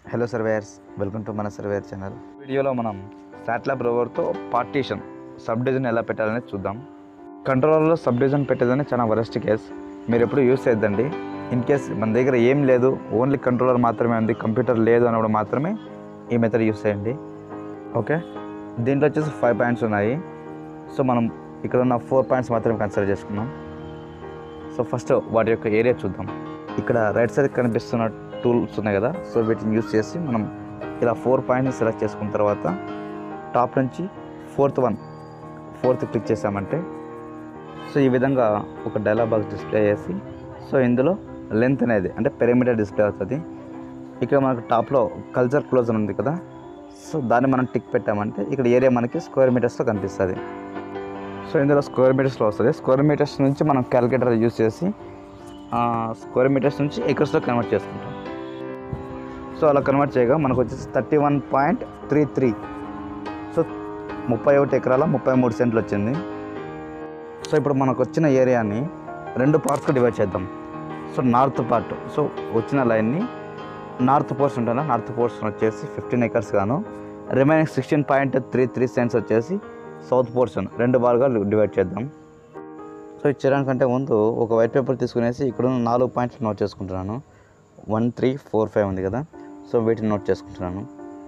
Hello surveyors welcome to మన surveyor channel వీడియోలో మనం శాటిలైట్ రోవర్తో పార్టీషన్ సబ్ డివిజన్ ఎలా పెట్టాలనేది చూద్దాం కంట్రోలర్లో సబ్ డివిజన్ పెట్టేదని చాలా వరస్ట్ కేస్ మీరు ఎప్పుడు యూస్ చేద్దండి ఇన్ కేస్ మన దగ్గర ఏం లేదు ఓన్లీ కంట్రోలర్ మాత్రమే ఉంది కంప్యూటర్ లేదు అన్నప్పుడు మాత్రమే ఈ మెథడ్ యూస్ చేయండి ఓకే దీంట్లో వచ్చేసి ఫైవ్ పాయింట్స్ ఉన్నాయి సో మనం ఇక్కడ ఉన్న ఫోర్ పాయింట్స్ మాత్రమే కన్సిడర్ చేసుకున్నాం సో ఫస్ట్ వాటి యొక్క ఏరియా చూద్దాం ఇక్కడ రైట్ సైడ్ కనిపిస్తున్న టూల్స్ ఉన్నాయి కదా సో వీటిని యూస్ చేసి మనం ఇలా ఫోర్ పాయింట్ని సెలెక్ట్ చేసుకున్న తర్వాత టాప్ నుంచి ఫోర్త్ వన్ ఫోర్త్ క్లిక్ చేసామంటే సో ఈ విధంగా ఒక డైలాగ్ బాక్స్ డిస్ప్లే చేసి సో ఇందులో లెంత్ అనేది అంటే పెరిమీటర్ డిస్ప్లే అవుతుంది ఇక్కడ మనకు టాప్లో కల్చర్ క్లోజ్ అని ఉంది కదా సో దాన్ని మనం టిక్ పెట్టామంటే ఇక్కడ ఏరియా మనకి స్క్వేర్ మీటర్స్లో కనిపిస్తుంది సో ఇందులో స్క్వేర్ మీటర్స్లో వస్తుంది స్క్వేర్ మీటర్స్ నుంచి మనం క్యాలిక్యులేటర్ యూస్ చేసి స్క్వేర్ మీటర్స్ నుంచి ఎకర్స్లో కన్వర్ట్ చేసుకుంటాం సో అలా కన్వర్ట్ చేయగా మనకు వచ్చేసి thirty one point three three so ముప్పై ఒకటి ఎకరాల ముప్పై మూడు సెంట్లు వచ్చింది సో ఇప్పుడు మనకు వచ్చిన ఏరియాని రెండు పార్ట్స్గా డివైడ్ చేద్దాం సో నార్త్ పార్ట్ సో వచ్చిన లైన్ని నార్త్ పోర్షన్ ఉంటుందా నార్త్ పోర్షన్ వచ్చేసి ఫిఫ్టీన్ ఎకర్స్ గాను remaining sixteen point three three cents వచ్చేసి సౌత్ పోర్షన్ రెండు భాగాలు డివైడ్ చేద్దాం సో ఇది చేయడానికంటే ముందు ఒక వైట్ పేపర్ తీసుకునేసి ఇక్కడ ఉన్న నాలుగు పాయింట్లు నోట్ చేసుకుంటున్నాను వన్ త్రీ ఫోర్ ఫైవ్ ఉంది కదా సో వీటిని నోట్ చేసుకుంటున్నాను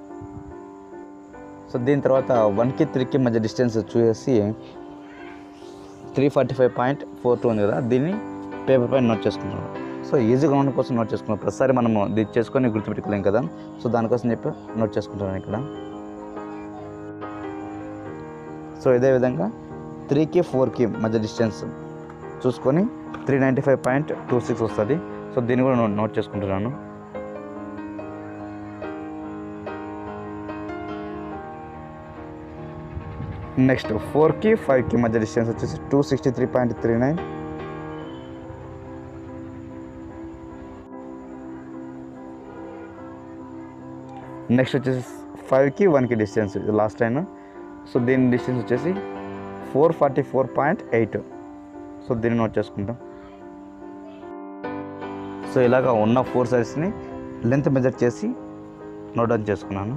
సో దీని తర్వాత వన్కి త్రీకి మధ్య డిస్టెన్స్ చూసేసి three forty five point four two ఉంది కదా దీన్ని పేపర్ పైన నోట్ చేసుకుంటున్నాను సో ఈజీగా ఉండడం కోసం నోట్ చేసుకున్నాం ప్రతిసారి మనము ఇది చేసుకొని గుర్తుపెట్టుకోలేం కదా సో దానికోసం చెప్పి నోట్ చేసుకుంటున్నాను ఇక్కడ సో ఇదే విధంగా త్రీకి ఫోర్కి మధ్య డిస్టెన్స్ చూసుకొని three ninety five point two six వస్తుంది సో దీన్ని కూడా నోట్ నోట్ చేసుకుంటున్నాను నెక్స్ట్ ఫోర్కి ఫైవ్కి మధ్య డిస్టెన్స్ వచ్చేసి two sixty three point three nine next వచ్చేసి ఫైవ్కి వన్కి డిస్టెన్స్ ఇది లాస్ట్ లైన్ సో దీని డిస్టెన్స్ వచ్చేసి four forty four point eight so దీన్ని నోట్ చేసుకుంటాం సో ఇలాగ ఉన్న ఫోర్ సైడ్స్ని లెంత్ మెజర్ చేసి నోట్ డౌన్ చేసుకున్నాను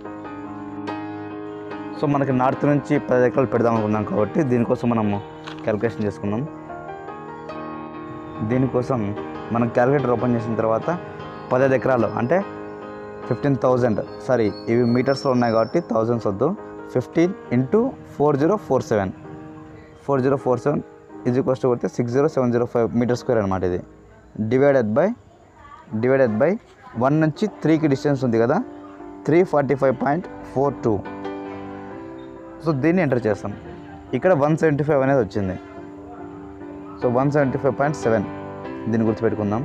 సో మనకి నార్త్ నుంచి పది ఎకరాలు పెడదాం అనుకున్నాం కాబట్టి దీనికోసం మనము క్యాలిక్యులేషన్ చేసుకున్నాం దీనికోసం మనం క్యాలిక్యులేటర్ ఓపెన్ చేసిన తర్వాత పదహైదు ఎకరాలు అంటే ఫిఫ్టీన్ థౌజండ్ సారీ ఇవి మీటర్స్లో ఉన్నాయి కాబట్టి థౌజండ్స్ వద్దు fifteen into four zero four seven four zero four seven ఇది కాస్ట్ కొడితే six zero seven zero five metre square అనమాట ఇది divided by divided by one నుంచి త్రీకి డిస్టెన్స్ ఉంది కదా three forty five point four two so దీన్ని enter చేస్తాం ఇక్కడ వన్ సెవెంటీ ఫైవ్ అనేది వచ్చింది so one seventy five point seven దీన్ని గుర్తుపెట్టుకుందాం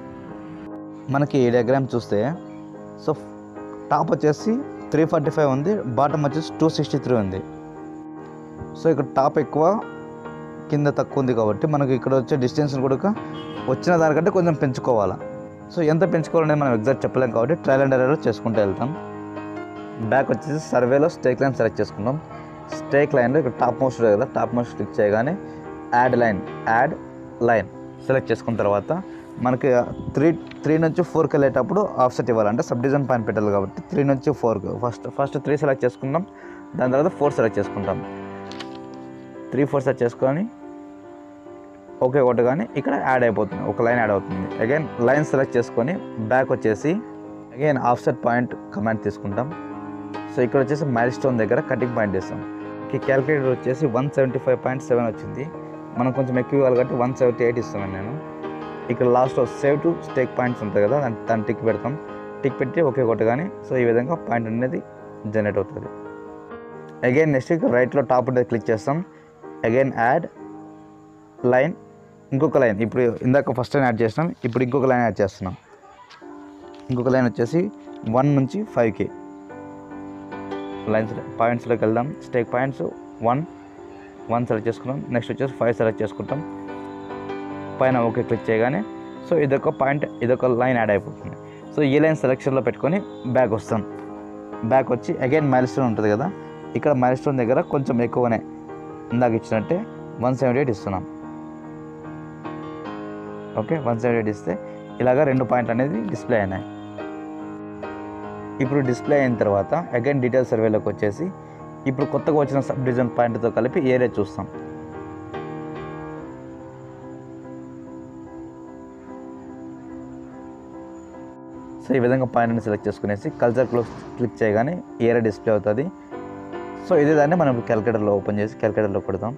మనకి ఈ డయాగ్రామ్ చూస్తే సో టాప్ వచ్చేసి త్రీ ఫార్టీ ఫైవ్ ఉంది బాటమ్ వచ్చేసి టూ సిక్స్టీ త్రీ ఉంది సో ఇక్కడ టాప్ ఎక్కువ కింద తక్కువ ఉంది కాబట్టి మనకి ఇక్కడ వచ్చే డిస్టెన్స్ కూడా వచ్చిన దానికంటే కొంచెం పెంచుకోవాలా సో ఎంత పెంచుకోవాలనేది మనం ఎగ్జాక్ట్ చెప్పలేం కాబట్టి ట్రయల్ అండ్ ఎర్రర్ చేసుకుంటూ వెళ్తాం బ్యాక్ వచ్చేసి సర్వేలో స్టేక్ లైన్ సెలెక్ట్ చేసుకుంటాం స్టేక్ లైన్లో ఇక్కడ టాప్ మోస్ట్ ఉంటుంది కదా టాప్ మోస్ట్ క్లిక్ చేయగానే add line add line select చేసుకున్న తర్వాత మనకి త్రీ త్రీ నుంచి ఫోర్కి వెళ్ళేటప్పుడు ఆఫ్సెట్ ఇవ్వాలంటే సబ్ డివిజన్ పాయింట్ పెట్టాలి కాబట్టి త్రీ నుంచి ఫోర్కి ఫస్ట్ ఫస్ట్ త్రీ సెలెక్ట్ చేసుకుంటాం దాని తర్వాత ఫోర్ సెలెక్ట్ చేసుకుంటాం త్రీ ఫోర్ సెలెక్ట్ చేసుకొని ఓకే ఒకటి కానీ ఇక్కడ యాడ్ అయిపోతుంది ఒక లైన్ యాడ్ అవుతుంది అగైన్ లైన్ సెలెక్ట్ చేసుకొని బ్యాక్ వచ్చేసి అగైన్ ఆఫ్సెట్ పాయింట్ కమాండ్ తీసుకుంటాం సో ఇక్కడ వచ్చేసి మైల్ స్టోన్ దగ్గర కటింగ్ పాయింట్ ఇస్తాం ఈ క్యాలిక్యులేటర్ వచ్చేసి one seventy five point seven వచ్చింది మనం కొంచెం ఎక్కువ ఇవ్వాలి కాబట్టి వన్ సెవెంటీ ఎయిట్ ఇస్తాను నేను ఇక్కడ లాస్ట్లో సేవ్ టు స్టేక్ పాయింట్స్ ఉంటాయి కదా దాన్ని దాన్ని టిక్ పెడతాం టిక్ పెట్టి ఒకే కొట్టగానే సో ఈ విధంగా పాయింట్ అనేది జనరేట్ అవుతుంది అగైన్ నెక్స్ట్ రైట్లో టాప్ ఉంటుంది క్లిక్ చేస్తాం అగైన్ యాడ్ లైన్ ఇంకొక లైన్ ఇప్పుడు ఇందాక ఫస్ట్ లైన్ యాడ్ చేసినాం ఇప్పుడు ఇంకొక లైన్ యాడ్ చేస్తున్నాం ఇంకొక లైన్ వచ్చేసి వన్ నుంచి ఫైవ్కి లైన్స్ పాయింట్స్లోకి వెళ్దాం stake points one one select చేసుకున్నాం నెక్స్ట్ వచ్చేసి ఫైవ్ సెలెక్ట్ చేసుకుంటాం పైన ఓకే క్లిక్ చేయగానే సో ఇదొక పాయింట్ ఇదొక లైన్ యాడ్ అయిపోతుంది సో ఈ లైన్ సెలెక్షన్లో పెట్టుకొని బ్యాక్ వస్తాం బ్యాక్ వచ్చి అగైన్ మైల్ స్టోన్ ఉంటుంది కదా ఇక్కడ మైల్ స్టోన్ దగ్గర కొంచెం ఎక్కువనే ఇందాక ఇచ్చినట్టే వన్ సెవెంటీ ఎయిట్ ఇస్తున్నాం ఓకే వన్ సెవెంటీ ఎయిట్ ఇస్తే ఇలాగ రెండు పాయింట్లు అనేది డిస్ప్లే అయినాయి ఇప్పుడు డిస్ప్లే అయిన తర్వాత అగైన్ డీటెయిల్ సర్వేలోకి వచ్చేసి ఇప్పుడు కొత్తగా వచ్చిన సబ్ డివిజన్ పాయింట్తో కలిపి ఏరియా చూస్తాం సో ఈ విధంగా పాయింట్ని సెలెక్ట్ చేసుకునేసి కల్చర్ క్లోజ్ క్లిక్ చేయగానే ఏరియా డిస్ప్లే అవుతుంది సో ఇదే దాన్ని మనం క్యాలిక్యులేటర్లో ఓపెన్ చేసి క్యాలిక్యులేటర్లో కొడతాం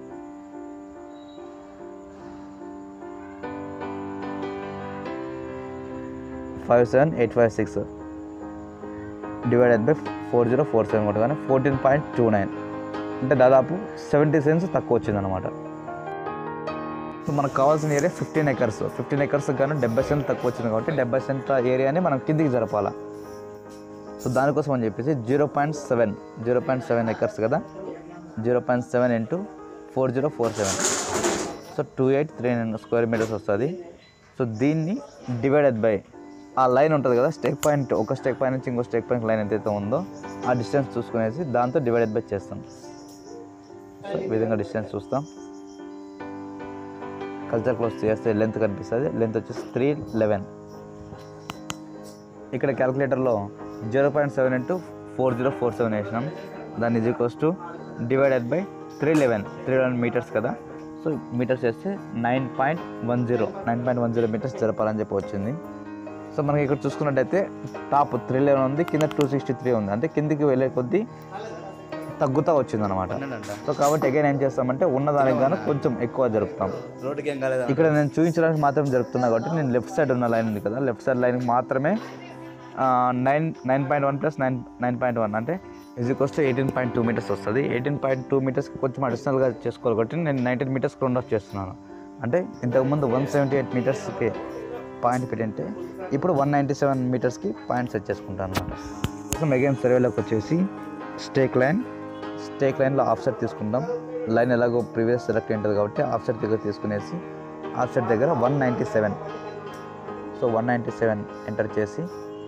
five seven eight five six divided by four zero four seven కొట్టగానే ఫోర్టీన్ పాయింట్ టూ నైన్ అంటే దాదాపు సెవెంటీ సెన్స్ తక్కువ వచ్చిందనమాట సో మనకు కావాల్సిన area fifteen acres fifteen acres కానీ డెబ్బై సెంట్ తక్కువ వచ్చింది కాబట్టి డెబ్బై సెంట్ ఏరియాని మనం కిందికి జరపాలా సో దానికోసం అని చెప్పేసి zero point seven zero point seven acres కదా zero point seven into four zero four seven so two eight three nine square metres వస్తుంది సో దీన్ని డివైడెడ్ బై ఆ లైన్ ఉంటుంది కదా స్టేక్ పాయింట్ ఒక స్టేక్ పాయింట్ నుంచి ఇంకో స్టేక్ పాయింట్ లైన్ ఎంతైతే ఉందో ఆ డిస్టెన్స్ చూసుకునేసి దాంతో డివైడెడ్ బై చేస్తాం సో ఈ విధంగా డిస్టెన్స్ చూస్తాం కల్చర్ క్లోజ్ చేస్తే లెంత్ కనిపిస్తుంది లెంత్ వచ్చేసి త్రీ లెవెన్ ఇక్కడ క్యాలిక్యులేటర్లో zero point seven into four zero four seven వేసినాం దాన్ని is equals to divided by three eleven three eleven metres కదా సో మీటర్స్ వేస్తే nine point one zero nine point one zero metres జరపాలని చెప్పి వచ్చింది so మనకి ఇక్కడ చూసుకున్నట్టయితే టాప్ త్రీ లెవెన్ ఉంది కింద టూ సిక్స్టీ త్రీ ఉంది అంటే కిందికి వెళ్ళే కొద్దీ తగ్గుతూ వచ్చింది అనమాట సో కాబట్టి అగైన్ ఏం చేస్తామంటే ఉన్నదానికి గాను కొంచెం ఎక్కువ జరుపుతాం రోడ్డుకి ఏం కాలేదా ఇక్కడ నేను చూపించడానికి మాత్రం జరుపుతున్నా కాబట్టి నేను లెఫ్ట్ సైడ్ ఉన్న లైన్ ఉంది కదా లెఫ్ట్ సైడ్ లైన్కి మాత్రమే nine nine point one plus nine nine point one అంటే ఇది వస్తే ఎయిటీన్ పాయింట్ టూ మీటర్స్ వస్తుంది ఎయిటీన్ పాయింట్ టూ మీటర్స్కి కొంచెం అడిషనల్గా చేసుకోవాలి కాబట్టి నేను నైన్టీన్ మీటర్స్ రౌండ్ ఆఫ్ చేస్తున్నాను అంటే ఇంతకుముందు వన్ సెవెంటీ ఎయిట్ మీటర్స్కి పాయింట్ పెట్టింటే ఇప్పుడు వన్ నైంటీ సెవెన్ మీటర్స్కి పాయింట్ సెట్ చేసుకుంటాను అనమాట సో అగైన్ సర్వేలోకి వచ్చేసి స్టేక్ లైన్ స్టేక్ లైన్లో ఆఫ్ సెట్ తీసుకుంటాం లైన్ ఎలాగో ప్రీవియస్ సెలెక్ట్ ఉంటుంది కాబట్టి ఆఫ్ సెట్ దగ్గర తీసుకునేసి ఆఫ్ సెట్ దగ్గర one ninety seven so one ninety seven enter చేసి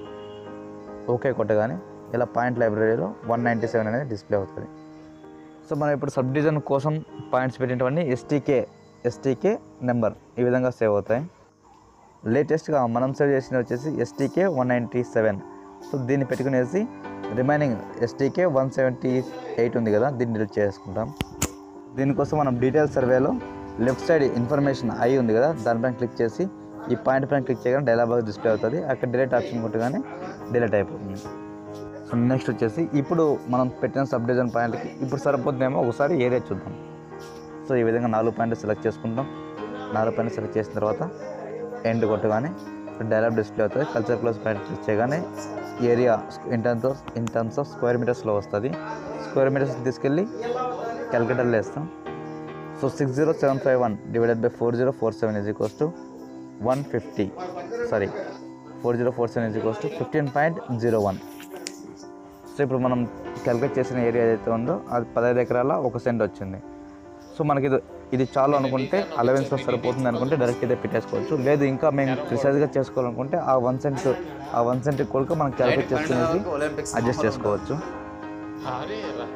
ఓకే కొట్టగానే ఇలా పాయింట్ లైబ్రరీలో వన్ నైంటీ సెవెన్ అనేది డిస్ప్లే అవుతుంది సో మనం ఇప్పుడు సబ్ డివిజన్ కోసం పాయింట్స్ పెట్టినవన్నీ ఎస్టీకే ఎస్టీకే నెంబర్ ఈ విధంగా సేవ్ అవుతాయి లేటెస్ట్గా మనం సేవ్ చేసినవి వచ్చేసి STK one ninety seven so దీన్ని పెట్టుకునేసి remaining STK one seventy eight ఉంది కదా దీన్ని డిలీట్ చేసుకుంటాం దీనికోసం మనం డీటెయిల్ సర్వేలో లెఫ్ట్ సైడ్ ఇన్ఫర్మేషన్ ఐ ఉంది కదా దానిపైన క్లిక్ చేసి ఈ పాయింట్ పైన క్లిక్ చేయగానే డైలాగ్ బాక్స్ డిస్ప్లే అవుతుంది అక్కడ డిలీట్ ఆప్షన్ కొట్టగానే డిలీట్ అయిపోతుంది సో నెక్స్ట్ వచ్చేసి ఇప్పుడు మనం పెట్టిన సబ్ డివిజన్ పాయింట్కి ఇప్పుడు సరిపోతుందేమో ఒకసారి ఏరియా చూద్దాం సో ఈ విధంగా నాలుగు పాయింట్లు సెలెక్ట్ చేసుకుంటాం నాలుగు పాయింట్లు సెలెక్ట్ చేసిన తర్వాత ఎండ్ కొట్టగానే డైలాగ్ డిస్ప్లే అవుతుంది కల్చర్ క్లోజ్ పాయింట్ క్లిక్ చేయగానే area in terms of in terms of square మీటర్స్లో వస్తుంది స్క్వేర్ మీటర్స్ తీసుకెళ్ళి క్యాలిక్యులేటర్లో వేస్తాం so six zero seven five one divided by four zero four seven is equals to one fifty sorry four zero four seven is equals to fifteen point zero one so ఇప్పుడు మనం calculate చేసిన area ఏదైతే ఉందో అది పదహైదు ఎకరాల ఒక cent వచ్చింది సో మనకి ఇది ఇది చాలు అనుకుంటే అలవెన్స్లో సరిపోతుంది అనుకుంటే డైరెక్ట్ ఇదే పెట్టేసుకోవచ్చు లేదు ఇంకా మేము ప్రిసైజ్గా చేసుకోవాలనుకుంటే ఆ వన్ సెంట్ ఆ వన్ సెంట్ కొడుకు మనం క్యాలిక్యులేట్ చేసుకునేసి ఒలింపిక్స్ అడ్జస్ట్ చేసుకోవచ్చు భారీ రా.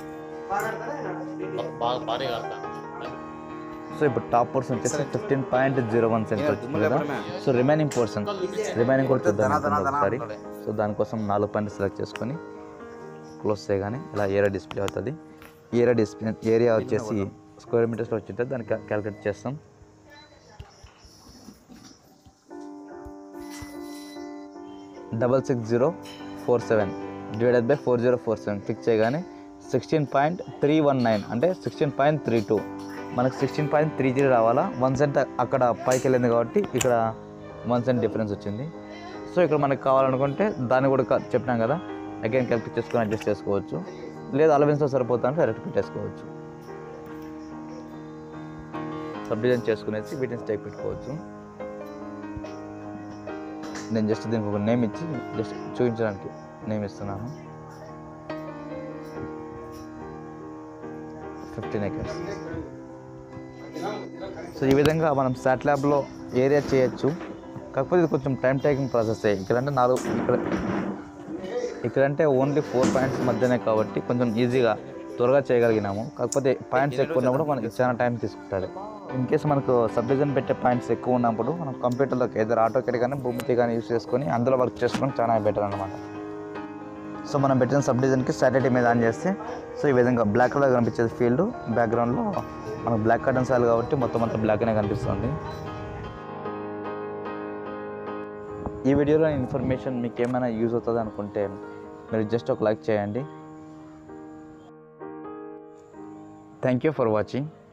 బాగా భారీ ఆడతా సో ఇప్పుడు టాప్ పోర్షన్ వచ్చేసి fifteen point zero one cent వచ్చింది కదా సో రిమైనింగ్ పోర్షన్ రిమైనింగ్ కూడా చూద్దాం అనుకుంటున్నాం ఒకసారి సో దానికోసం నాలుగు పాయింట్ సెలెక్ట్ చేసుకొని క్లోజ్ చేయగానే ఇలా ఏరియా డిస్ప్లే అవుతుంది ఏరియా డిస్ప్లే ఏరియా వచ్చేసి స్క్వేర్ మీటర్స్లో వచ్చింటే దాన్ని క్యాలిక్యులేట్ చేస్తాం double six zero four seven divided by four zero four seven click చేయగానే sixteen point three one nine అంటే సిక్స్టీన్ పాయింట్ త్రీ టూ మనకు సిక్స్టీన్ పాయింట్ త్రీ జీరో రావాలా వన్ సెంట్ అక్కడ పైకి వెళ్ళింది కాబట్టి ఇక్కడ వన్ సెంట్ డిఫరెన్స్ వచ్చింది సో ఇక్కడ మనకు కావాలనుకుంటే దాన్ని కూడా క- చెప్పినాం కదా అగైన్ క్యాలిక్యులేట్ చేసుకొని అడ్జస్ట్ చేసుకోవచ్చు లేదా అలవెన్స్తో సరిపోతా అంటే డైరెక్ట్ పెట్టేసుకోవచ్చు సబ్ డివిజన్ చేసుకునేసి వీటిని స్టేక్ పెట్టుకోవచ్చు నేను జస్ట్ దీనికి ఒక నేమ్ ఇచ్చి జస్ట్ చూపించడానికి నేమ్ ఇస్తున్నాను ఫిఫ్టీన్ ఎకర్స్ సో ఈ విధంగా మనం సాట్ ల్యాబ్లో ఏరియా చేయొచ్చు కాకపోతే ఇది కొంచెం టైం టేకింగ్ ప్రాసెస్ ఇక్కడంటే నాలుగు ఇక్కడ ఇక్కడంటే ఓన్లీ ఫోర్ పాయింట్స్ మధ్యనే కాబట్టి కొంచెం ఈజీగా త్వరగా చేయగలిగినాము కాకపోతే పాయింట్స్ ఎక్కువ ఉన్నప్పుడు మనకి చాలా టైం తీసుకుంటుంది ఇన్ కేసు మనకు సబ్ డివిజన్ పెట్టే పాయింట్స్ ఎక్కువ ఉన్నప్పుడు మనం కంప్యూటర్లోకి ఏదో ఆటోకేట్ కానీ భూమితి కానీ యూస్ చేసుకొని అందులో వర్క్ చేసుకొని చాలా బెటర్ అనమాట సో మనం పెట్టిన సబ్ డివిజన్కి సాటిలైట్ మీద ఆన్ చేస్తే సో ఈ విధంగా బ్లాక్ కలర్ కనిపించేది ఫీల్డ్ బ్యాక్గ్రౌండ్లో మనకు బ్లాక్ కటన్స్ ఆల్ కాబట్టి మొత్తం అంతా బ్లాక్ అనే కనిపిస్తుంది ఈ వీడియోలో ఇన్ఫర్మేషన్ మీకు ఏమైనా యూజ్ అవుతుంది అనుకుంటే మీరు జస్ట్ ఒక లైక్ చేయండి థ్యాంక్ యూ ఫర్ వాచింగ్